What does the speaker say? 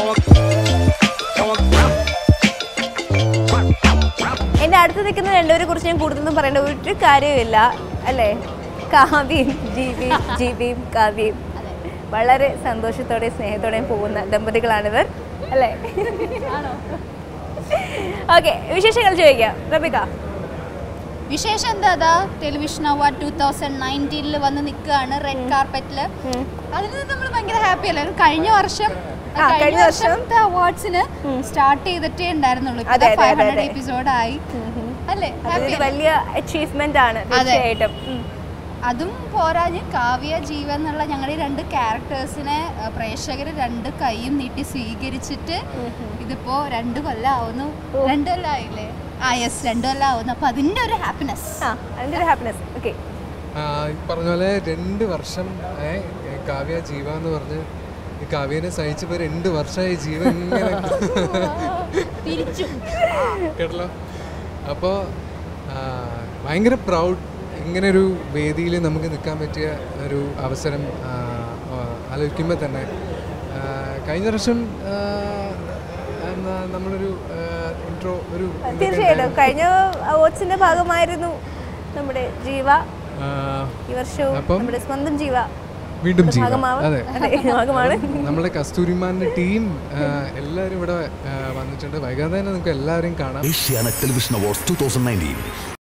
എന്റെ അടുത്ത് നിൽക്കുന്ന രണ്ടുപേരെ കുറിച്ച് ഞാൻ കൂടുതലൊന്നും പറയേണ്ട ഒരു കാര്യമില്ല അല്ലേ കാവ്യയും ജീവിയും ജീവിയും കാവ്യയും വളരെ സന്തോഷത്തോടെയും സ്നേഹത്തോടെയും പോകുന്ന ദമ്പതികളാണിവർ അല്ലേ ഓക്കെ വിശേഷങ്ങൾ ചോദിക്കാം റബിക വിശേഷം എന്താ അതാ ടെലിവിഷൻ അവാർഡ് ടൂ തൗസൻഡ് നയൻറ്റീനിൽ വന്ന് നിൽക്കുകയാണ് റെഡ് കാർപ്പറ്റിൽ അതിൽ നമ്മൾ ഭയങ്കര ഹാപ്പി അല്ലേ കഴിഞ്ഞ വർഷം ആ, കഴിഞ്ഞ വർഷം. വർഷത്തെ അവാർഡ്സിന് സ്റ്റാർട്ട് ചെയ്തിട്ടേ ഉണ്ടായിരുന്നുള്ളൂ അതെ, അതെ, ഫൈവ് അതെ, ഹൺഡ്രഡ് അതെ. എപ്പിസോഡായി അല്ലേ അതൊരു ഹാപ്പി വലിയ അച്ചീവ്മെന്റ് ആണ് തീർച്ചയായിട്ടും ഉം. അതും പോരാഞ്ഞ് കാവ്യ ജീവൻ എന്നുള്ള ഞങ്ങളുടെ ഈ രണ്ട് ക്യാരക്ടേഴ്സിനെ പ്രേക്ഷകർ രണ്ട് കൈയും നീട്ടി സ്വീകരിച്ചിട്ട് ഇതിപ്പോ രണ്ട് കൊല്ലം ആവുന്നു രണ്ട് കൊല്ലം ആയില്ലേ ആ യെസ് രണ്ട് കൊല്ലം ആവുന്നു അപ്പൊ അതിന്റെ ഒരു ഹാപ്പിനെസ് ആ അതിന്റെ ഒരു ഹാപ്പിനെസ് ഓക്കെ ആ, ഈ പറഞ്ഞ പോലെ രണ്ട് വർഷം ഏ, കാവ്യ ജീവ എന്ന് പറഞ്ഞ് ഈ കാവ്യനെ സഹിച്ചപ്പോ രണ്ട് വർഷമായി ജീവൻ ഇങ്ങനെ തിരിച്ചു കേട്ടല്ലോ അപ്പോൾ ഭയങ്കര പ്രൗഡ് ഇങ്ങനെ ഒരു വേദിയിൽ നമുക്ക് നിൽക്കാൻ പറ്റിയ ഒരു അവസരം ആ, ആ, ആലോചിക്കുമ്പോൾ തന്നെ ആ, കഴിഞ്ഞ വർഷം ആ, എന്നാ നമ്മളൊരു ഇൻട്രോ ഒരു ഇതൊക്കെ തീർച്ചയായിട്ടും കഴിഞ്ഞ അവാർഡ്സിന്റെ ഭാഗമായിരുന്നു നമ്മുടെ ജീവ ആ, ഈ വർഷവും അപ്പം നമ്മുടെ സ്വന്തം ജീവ വീണ്ടും ജീവ ഭാഗമാവും അതെ അതെ ഭാഗമാണ് നമ്മളെ കസ്തൂരിമാന്റെ ടീം എല്ലാവരും ഇവിടെ ആ, വന്നിട്ടുണ്ട് വൈകാതെ തന്നെ നിങ്ങൾക്ക് എല്ലാവരെയും കാണാം Asiana Television Awards 2019.